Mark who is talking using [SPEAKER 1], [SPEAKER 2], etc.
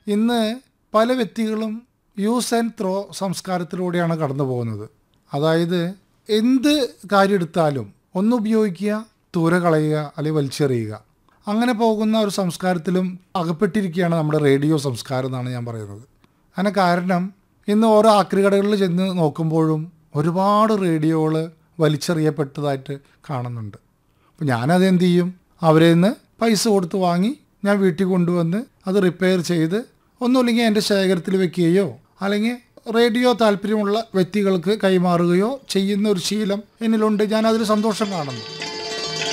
[SPEAKER 1] ഇന്ന് പല വ്യക്തികളും യൂസ് ആൻഡ് ത്രോ സംസ്കാരത്തിലൂടെയാണ് കടന്നു പോകുന്നത് അതായത് എന്ത് കാര്യം എടുത്താലും ഒന്ന് ഉപയോഗിക്കുക ദൂരെ കളയുക അല്ലെങ്കിൽ വലിച്ചെറിയുക അങ്ങനെ പോകുന്ന ഒരു സംസ്കാരത്തിലും അകപ്പെട്ടിരിക്കുകയാണ് നമ്മുടെ റേഡിയോ സംസ്കാരം എന്നാണ് ഞാൻ പറയുന്നത് അതിന് കാരണം ഇന്ന് ഓരോ ആക്രികടകളിൽ ചെന്ന് നോക്കുമ്പോഴും ഒരുപാട് റേഡിയോകൾ വലിച്ചെറിയപ്പെട്ടതായിട്ട് കാണുന്നുണ്ട് അപ്പോൾ ഞാനത് എന്ത് ചെയ്യും അവരിൽ നിന്ന് പൈസ കൊടുത്ത് വാങ്ങി ഞാൻ വീട്ടിൽ കൊണ്ടുവന്ന് അത് റിപ്പയർ ചെയ്ത് ഒന്നുമില്ലെങ്കിൽ എൻ്റെ ശേഖരത്തിൽ വെക്കുകയോ അല്ലെങ്കിൽ റേഡിയോ താല്പര്യമുള്ള വ്യക്തികൾക്ക് കൈമാറുകയോ ചെയ്യുന്ന ഒരു ശീലം എന്നിലുണ്ട് ഞാൻ അതിൽ സന്തോഷം കാണുന്നു